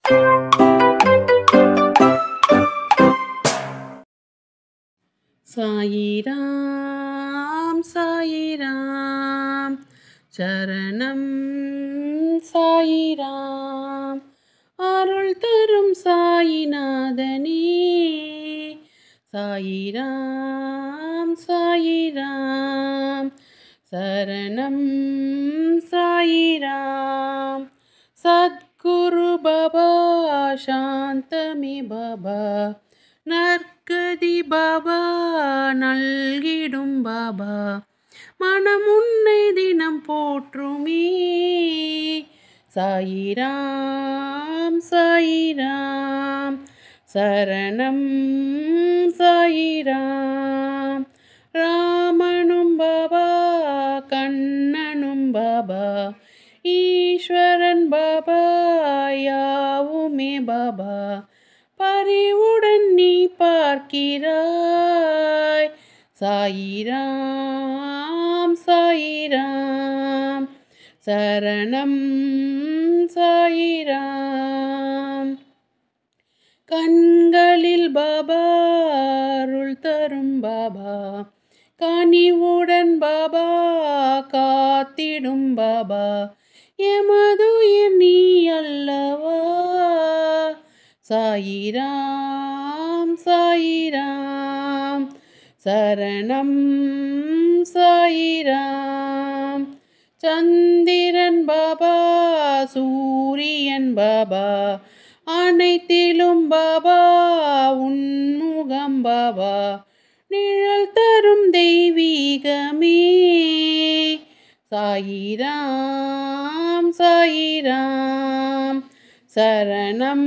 சாயிராம் சாயிராம் சரணம் சாயிராம் அருள் தரும் சாயிநாதனே சாயிராம் சாயிராம் சரணம் சாயிராம் சத்குரு பாபா சாந்தமி பாபா நற்கதி பாபா நல்கிடும் பாபா மனம் உன்னை தினம் போற்றுமே சாயிராம் சாயிராம் சரணம் சாயிராம் ராமனும் பாபா கண்ணனும் பாபா ஈஸ்வரன் பாபா யாவுமே பாபா பரிவுடன் நீ பார்க்கிறாய் சாயிராம் சாயிராம் சரணம் சாயிராம் கண்களில் பாபா அருள் தரும் பாபா கனிவுடன் பாபா காத்திடும் பாபா எமதுயிர் நீ அல்லவா சாயிராம் சாயிராம் சரணம் சாயிராம் சந்திரன் பாபா சூரியன் பாபா அனைத்திலும் பாபா உன்முகம் பாபா நிழல் தரும் தெய்வீகமே சாயிராம் சாயிராம் சரணம்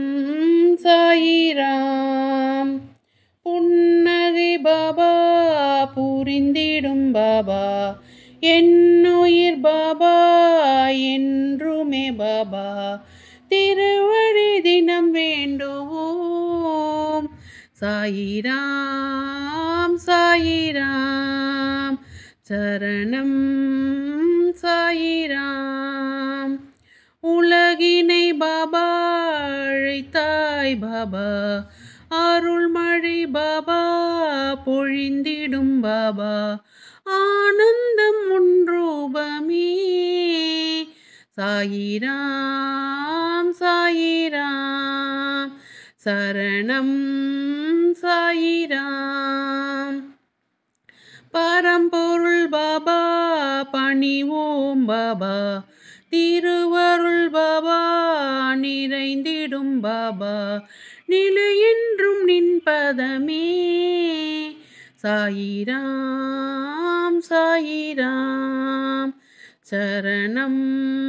சாயிராம் புன்னகை பாபா புரிந்திடும் பாபா என்னுயிர் பாபா என்றுமே பாபா திருவழி தினம் வேண்டுவோம் சாயிராம் சாயிராம் சரணம் சாயிராம் உலகினை பாபா அழைத்தாய் பாபா அருள்மழை பாபா பொழிந்திடும் பாபா ஆனந்தம் ஒன்றூபமே சாயிராம் சாயிராம் சரணம் சாயிராம் பரம்பொருள் பாபா பணிவோம் பாபா திருவருள் பாபா நிறைந்திடும் பாபா நிலையென்றும் நின்பதமே சாயிராம் சாயிராம் சரணம்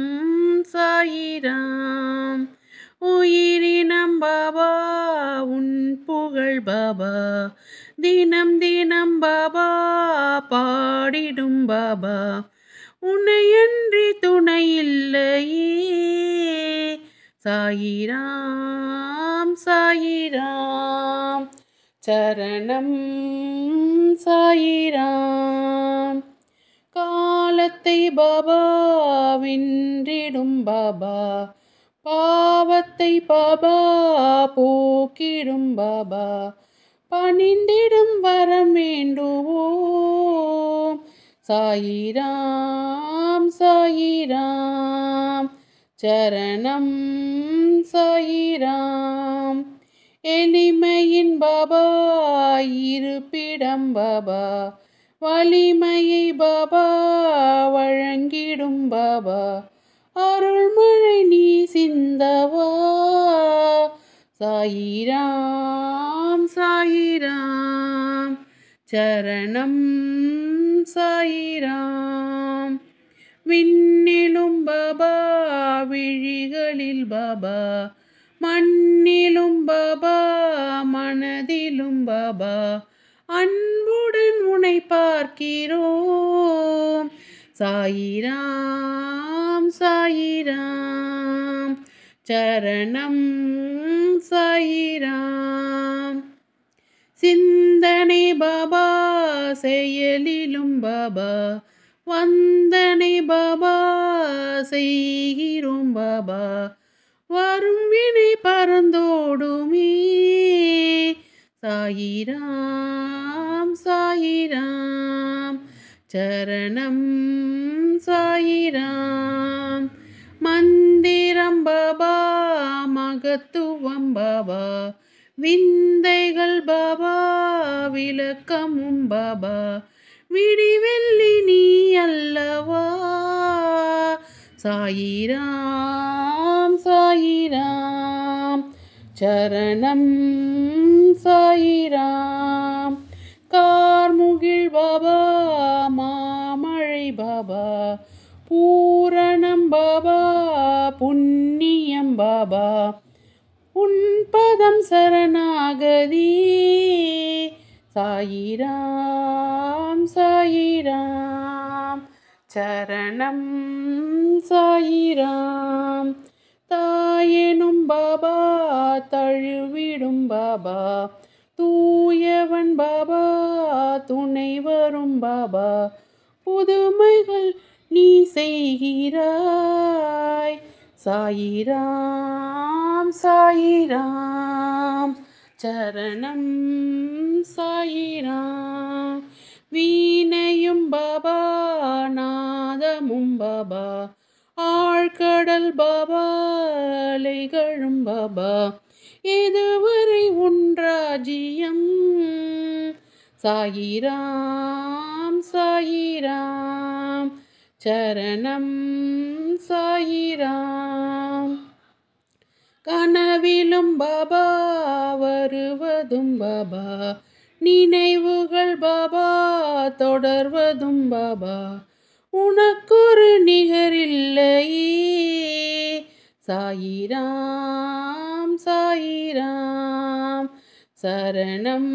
சாயிராம் உயிரினம் பாபா உன் புகழ் பாபா தினம் தினம் பாபா பாடிடும் பாபா உன்னையன்றி துணை இல்லையே சாயிராம் சாயிராம் சரணம் சாயிராம் காலத்தை பாபா வென்றிடும் பாபா பாவத்தை பாபா போக்கிடும் பாபா பணிந்திடும் வரம் வேண்டுவோம் சாயிராம் சாயிராம் சரணம் சாயிராம் எளிமையின் பாபா இருப்பிடம் பாபா வலிமையை பாபா வழங்கிடும் பாபா அருள்மழை நீ சிந்தவா சாயிராம் சாயிராம் சரணம் சாயிராம் விண்ணிலும் பாபா விழிகளில் பாபா மண்ணிலும் பாபா மனதிலும் பாபா அன்புடன் உனை பார்க்கிறோம் சாயிராம் சாயிராம் சரணம் சாயிராம் சிந்தனை பாபா செயலிலும் பாபா வந்தனை பாபா செய்கிறோம் பாபா வரும் வினை சாயிராம் சாயிராம் சரணம் சாயிராம் மந்திரம் பாபா மகத்துவம் பாபா விந்தைகள் பாபா விளக்கமும் பாபா விடிவெள்ளி நீ அல்லவா சாயிராம் சாயிராம் சரணம் சாயிராம் கார்முகில் பாபா மாமழை பாபா பூரணம் பாபா புண்ணியம் பாபா உன்பதம் சரணாகதி சாயிராம் சாயிராம் சரணம் சாயிராம் தாயெனும் பாபா தழுவிடும் பாபா தூயவன் பாபா துணை வரும் பாபா புதுமைகள் நீ செய்கிறாய் சாயிராம் சாயிராம் சரணம் சாயிராம் வீணையும் பாபா நாதமும் பாபா ஆழ்கடல் பாபா அலைகளும் பாபா இதுவரை உன்றாஜியம் சாயிராம் சாயிராம் சரணம் சாயிராம் கனவிலும் பாபா வருவதும் பாபா நினைவுகள் பாபா தொடர்வதும் பாபா உனக்கொரு நிகரில்லையே சாயிராம் சாயிராம் சரணம்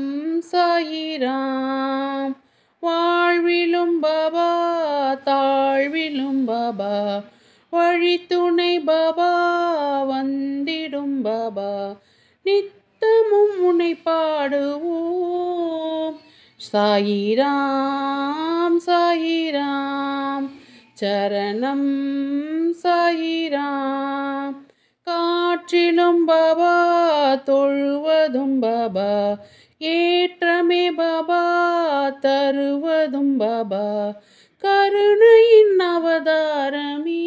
சாயிராம் வாழ்விலும் பாபா தாழ்விலும் பாபா வழித்துணை பாபா வந்திடும் பாபா நித்தமும் உன்னை பாடுவோம் சாயிராம் சாயிராம் சரணம் சாயிராம் காற்றிலும் பாபா தொழுவதும் பாபா ஏற்றமே பாபா தருவதும் பாபா கருணையின் அவதாரமே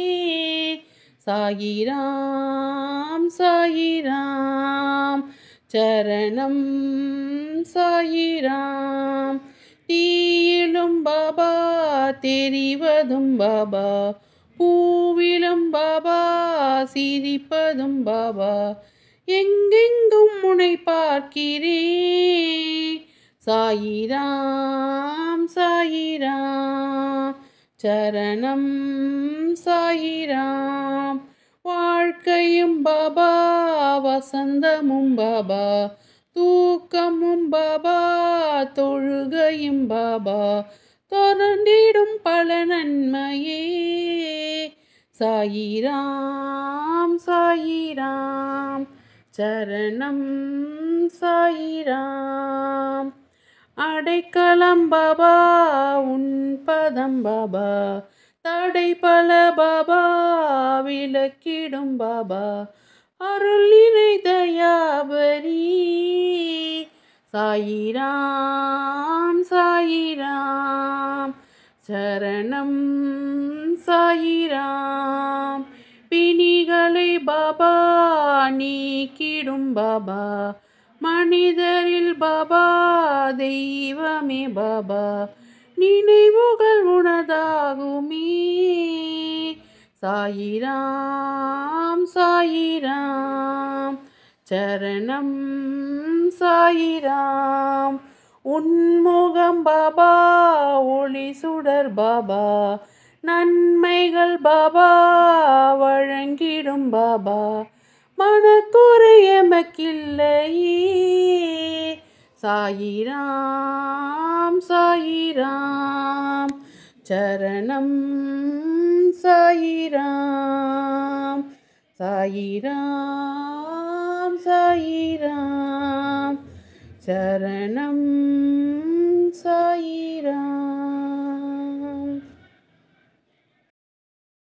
சாயிராம் சாயிராம் சரணம் சாயிராம் தீயிலும் பாபா தெரிவதும் பாபா பூவிலும் பாபா சிரிப்பதும் பாபா எங்கெங்கும் முனை பார்க்கிறேன் சாயிராம் சாயிராம் சரணம் சாயிராம் வாழ்க்கையும் பாபா வசந்தமும் பாபா தூக்கமும் பாபா தொழுகையும் பாபா தொடர்ந்திடும் பல நன்மையே சாயிராம் சாயிராம் சரணம் சாயிராம் அடைக்கலம் பாபா உன் பதம் பாபா தடை பல பாபா விளக்கிடும் பாபா அருள் நிறை தயாபரி சாயிராம் சாயிராம் சரணம் சாயிராம் பிணிகளை பாபா நீக்கிடும் பாபா மனிதரில் பாபா தெய்வமே பாபா நினைவுகள் உனதாகுமே சாயிராம் சாயிராம் சரணம் சாயிராம் உன்முகம் பாபா ஒளி சுடர் பாபா நன்மைகள் பாபா வழங்கிடும் பாபா மனக்குறை எமக்கில்லையே சாயிராம் சாயிராம் சரணம் சாயிராம் சாயிராம் சாயிராம் சரணம் சாயிராம்